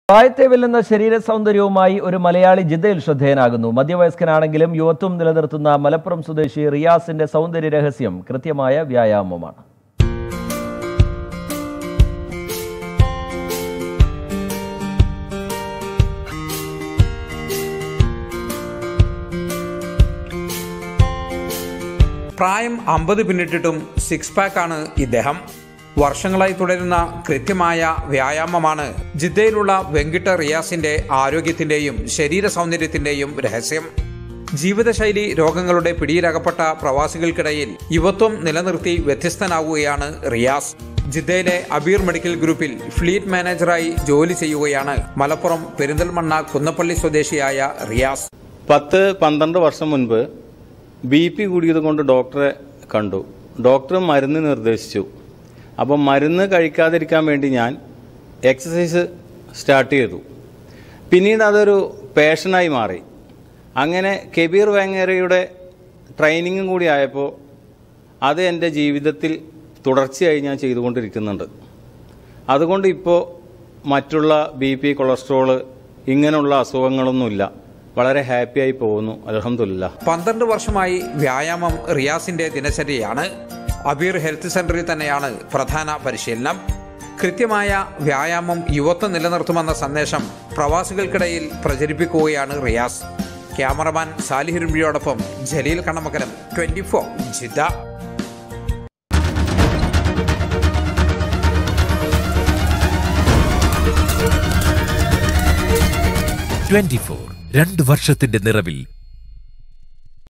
പ്രായത്തെ വെല്ലുന്ന ശരീര സൗന്ദര്യവുമായി ഒരു മലയാളി ജിദ്ദയിൽ ശ്രദ്ധേയനാകുന്നു മധ്യവയസ്കനാണെങ്കിലും യുവത്വം നിലനിർത്തുന്ന മലപ്പുറം സ്വദേശി റിയാസിന്റെ സൗന്ദര്യ രഹസ്യം കൃത്യമായ വ്യായാമമാണ് പ്രായം അമ്പത് പിന്നിട്ടിട്ടും സിക്സ് പാക്കാണ് ഇദ്ദേഹം വർഷങ്ങളായി തുടരുന്ന കൃത്യമായ വ്യായാമമാണ് ജിദ്ദയിലുള്ള വെങ്കിട്ട റിയാസിന്റെ ആരോഗ്യത്തിന്റെയും ശരീര സൗന്ദര്യത്തിന്റെയും രഹസ്യം ജീവിതശൈലി രോഗങ്ങളുടെ പിടിയിലകപ്പെട്ട പ്രവാസികൾക്കിടയിൽ യുവത്വം നിലനിർത്തി വ്യത്യസ്തനാവുകയാണ് റിയാസ് ജിദ്ദയിലെ അബീർ മെഡിക്കൽ ഗ്രൂപ്പിൽ ഫ്ലീറ്റ് മാനേജറായി ജോലി ചെയ്യുകയാണ് മലപ്പുറം പെരിന്തൽമണ്ണ കുന്നപ്പള്ളി സ്വദേശിയായ റിയാസ് പത്ത് പന്ത്രണ്ട് വർഷം മുൻപ് ബി പി കൂടിയത് കൊണ്ട് ഡോക്ടറെ കണ്ടു ഡോക്ടർ മരുന്ന് നിർദ്ദേശിച്ചു അപ്പം മരുന്ന് കഴിക്കാതിരിക്കാൻ വേണ്ടി ഞാൻ എക്സസൈസ് സ്റ്റാർട്ട് ചെയ്തു പിന്നീട് അതൊരു പാഷനായി മാറി അങ്ങനെ കെബീർ വേങ്ങേരയുടെ ട്രെയിനിങ്ങും കൂടി ആയപ്പോൾ അത് എൻ്റെ ജീവിതത്തിൽ തുടർച്ചയായി ഞാൻ ചെയ്തുകൊണ്ടിരിക്കുന്നുണ്ട് അതുകൊണ്ട് ഇപ്പോൾ മറ്റുള്ള ബി പി കൊളസ്ട്രോള് ഇങ്ങനെയുള്ള അസുഖങ്ങളൊന്നുമില്ല വളരെ ഹാപ്പിയായി പോകുന്നു അലഹമില്ല പന്ത്രണ്ട് വർഷമായി വ്യായാമം റിയാസിന്റെ ദിനചര്യയാണ് അബീർ ഹെൽത്ത് സെന്ററിൽ തന്നെയാണ് പ്രധാന പരിശീലനം കൃത്യമായ വ്യായാമം യുവത്വം നിലനിർത്തുമെന്ന സന്ദേശം പ്രവാസികൾക്കിടയിൽ പ്രചരിപ്പിക്കുകയാണ് റിയാസ് ക്യാമറമാൻ സാലിഹിരുമ്പിയോടൊപ്പം Jaleel Kannamakkalam twenty four Jeddah twenty four രണ്ട് വർഷത്തിന്റെ നിറവിൽ